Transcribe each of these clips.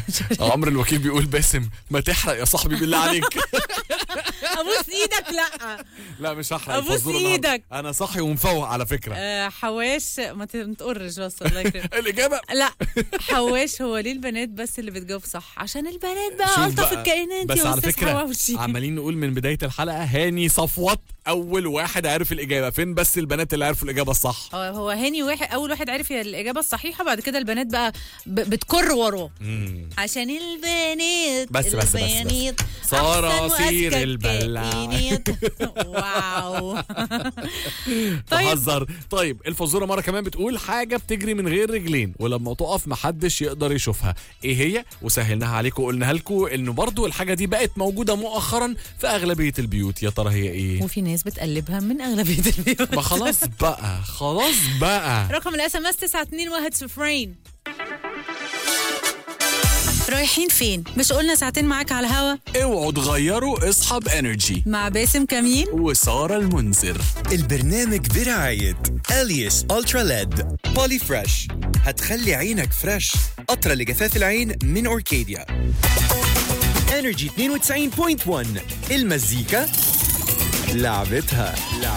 عمرو الوكيل بيقول باسم ما تحرق يا صاحبي بالله عليك ابوس ايدك لا لا مش هحرق أبوس الفزورة النهاردة. إيدك. انا صاحي ومفوق على فكره آه، حواش ما ت- ما تقرش بس الله يكرمك الاجابه لا حواش هو ليه البنات بس اللي بتجاوب صح عشان البنات بقى شوف الطف بقى، الكائنات بس يا على أستاذ فكره حواوشي. عمالين نقول من بدايه الحلقه هاني صفوت اول واحد عارف الاجابه فين بس البنات اللي عرفوا الاجابه الصح هو هو هاني واحد اول واحد عرف الاجابه الصحيحه بعد كده البنات بقى ب- بتكر وراه عشان البنات بس- بس- بس- بس. البنات صراصير أحسن البلاعة. وأذكى الكائنات. واو طيب تهزر طيب الفزوره مره كمان بتقول حاجه بتجري من غير رجلين ولما تقف محدش يقدر يشوفها ايه هي وسهلناها عليكم وقلناها لكم انه برضو الحاجه دي بقت موجوده مؤخرا في اغلبيه البيوت يا ترى هي ايه وفي ناس بتقلبها من اغلبيه البيوت ما خلاص بقى خلاص بقى رقم الاس ام اس 921 رايحين فين؟ مش قلنا ساعتين معاك على الهوا اوعوا تغيروا اصحاب انرجي مع باسم كمين وساره المنذر البرنامج برعاية أليس ألترا ليد بولي فريش هتخلي عينك فريش قطرة لجفاف العين من أوركيديا انرجي 92.1 المزيكا لعبتها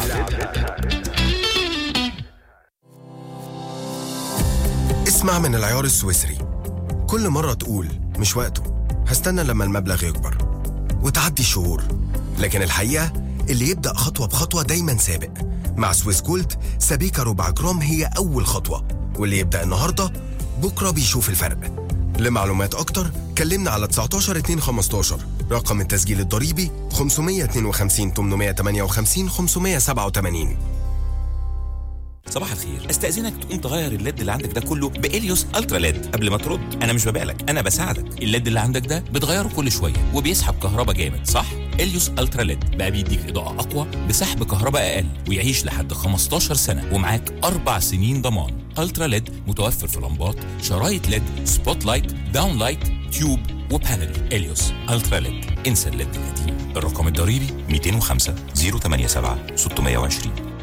اسمع من العيار السويسري كل مرة تقول مش وقته هستنى لما المبلغ يكبر وتعدي شهور لكن الحقيقة اللي يبدأ خطوة بخطوة دايما سابق مع سويس جولد سبيكة ربع جرام هي أول خطوة واللي يبدأ النهاردة بكرة بيشوف الفرق لمعلومات أكتر كلمنا على 19 2 15 رقم التسجيل الضريبي 552 858 587 صباح الخير استاذنك تقوم تغير الليد اللي عندك ده كله باليوس الترا ليد قبل ما ترد انا مش ببالك انا بساعدك الليد اللي عندك ده بتغيره كل شويه وبيسحب كهرباء جامد صح اليوس الترا ليد بقى بيديك اضاءه اقوى بسحب كهرباء اقل ويعيش لحد 15 سنه ومعاك اربع سنين ضمان الترا ليد متوفر في لمبات شرايط ليد سبوت لايت داون لايت تيوب وبانل اليوس الترا ليد انسى الليد القديم الرقم الضريبي 205 087 620